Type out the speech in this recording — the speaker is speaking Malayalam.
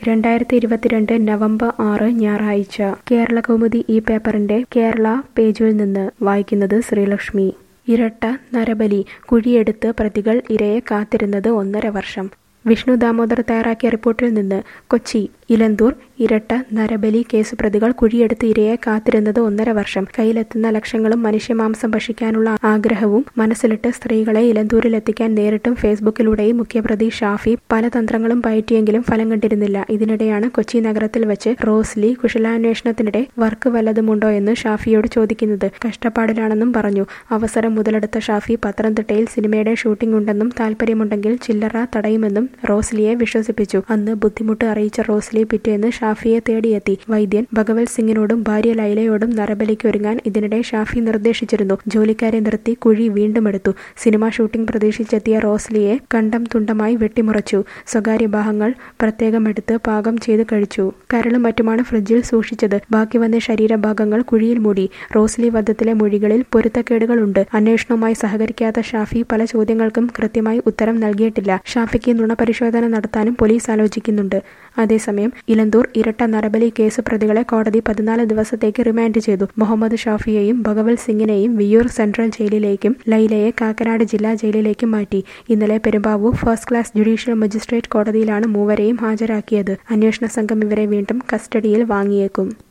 രണ്ടായിരത്തി ഇരുപത്തിരണ്ട് നവംബർ ആറ് ഞായറാഴ്ച കേരള കൗമുദി ഈ പേപ്പറിന്റെ കേരള പേജിൽ നിന്ന് വായിക്കുന്നത് ശ്രീലക്ഷ്മി ഇരട്ട നരബലി കുഴിയെടുത്ത് പ്രതികൾ ഇരയെ കാത്തിരുന്നത് ഒന്നര വർഷം വിഷ്ണു ദാമോദർ തയ്യാറാക്കിയ റിപ്പോർട്ടിൽ നിന്ന് കൊച്ചി ഇലന്തൂർ ഇരട്ട നരബലി കേസ് പ്രതികൾ കുഴിയെടുത്ത് ഇരയെ കാത്തിരുന്നത് ഒന്നര വർഷം കയ്യിലെത്തുന്ന ലക്ഷങ്ങളും മനുഷ്യമാംസം ഭക്ഷിക്കാനുള്ള ആഗ്രഹവും മനസ്സിലിട്ട് സ്ത്രീകളെ ഇലന്തൂരിലെത്തിക്കാൻ നേരിട്ടും ഫേസ്ബുക്കിലൂടെയും മുഖ്യപ്രതി ഷാഫി പല തന്ത്രങ്ങളും പയറ്റിയെങ്കിലും ഫലം കണ്ടിരുന്നില്ല ഇതിനിടെയാണ് കൊച്ചി നഗരത്തിൽ വെച്ച് റോസ്ലി കുശലാന്വേഷണത്തിനിടെ വർക്ക് വല്ലതുമുണ്ടോ എന്ന് ഷാഫിയോട് ചോദിക്കുന്നത് കഷ്ടപ്പാടിലാണെന്നും പറഞ്ഞു അവസരം മുതലെടുത്ത ഷാഫി പത്തനംതിട്ടയിൽ സിനിമയുടെ ഷൂട്ടിംഗ് ഉണ്ടെന്നും താല്പര്യമുണ്ടെങ്കിൽ ചില്ലറ തടയുമെന്നും റോസ്ലിയെ വിശ്വസിപ്പിച്ചു അന്ന് ബുദ്ധിമുട്ട് അറിയിച്ച റോസ്ലി പിറ്റേന്ന് ഷാഫിയെ തേടിയെത്തി വൈദ്യൻ ഭഗവത് സിംഗിനോടും ഭാര്യ ലൈലയോടും നരബലിക്ക് ഒരുങ്ങാൻ ഇതിനിടെ ഷാഫി നിർദ്ദേശിച്ചിരുന്നു ജോലിക്കാരെ നിർത്തി കുഴി വീണ്ടും എടുത്തു സിനിമ ഷൂട്ടിംഗ് പ്രതീക്ഷിച്ചെത്തിയ റോസ്ലിയെ കണ്ടം തുണ്ടമായി വെട്ടിമുറച്ചു സ്വകാര്യ ഭാഗങ്ങൾ പ്രത്യേകം എടുത്ത് പാകം ചെയ്ത് കഴിച്ചു കരളും മറ്റുമാണ് ഫ്രിഡ്ജിൽ സൂക്ഷിച്ചത് ബാക്കി വന്ന ശരീരഭാഗങ്ങൾ കുഴിയിൽ മൂടി റോസ്ലി വധത്തിലെ മൊഴികളിൽ പൊരുത്തക്കേടുകളുണ്ട് അന്വേഷണവുമായി സഹകരിക്കാത്ത ഷാഫി പല ചോദ്യങ്ങൾക്കും കൃത്യമായി ഉത്തരം നൽകിയിട്ടില്ല ഷാഫിക്ക് നുണപരിശോധന നടത്താനും പോലീസ് ആലോചിക്കുന്നുണ്ട് അതേസമയം ഇലന്തൂർ ഇരട്ട നരബലി കേസ് പ്രതികളെ കോടതി പതിനാല് ദിവസത്തേക്ക് റിമാൻഡ് ചെയ്തു മുഹമ്മദ് ഷാഫിയെയും ഭഗവത് സിംഗിനെയും വിയ്യൂർ സെൻട്രൽ ജയിലിലേക്കും ലൈലയെ കാക്കനാട് ജില്ലാ ജയിലിലേക്കും മാറ്റി ഇന്നലെ Perumbavoor first class judicial magistrate കോടതിയിലാണ് മൂവരെയും ഹാജരാക്കിയത് അന്വേഷണ സംഘം ഇവരെ വീണ്ടും കസ്റ്റഡിയിൽ വാങ്ങിയേക്കും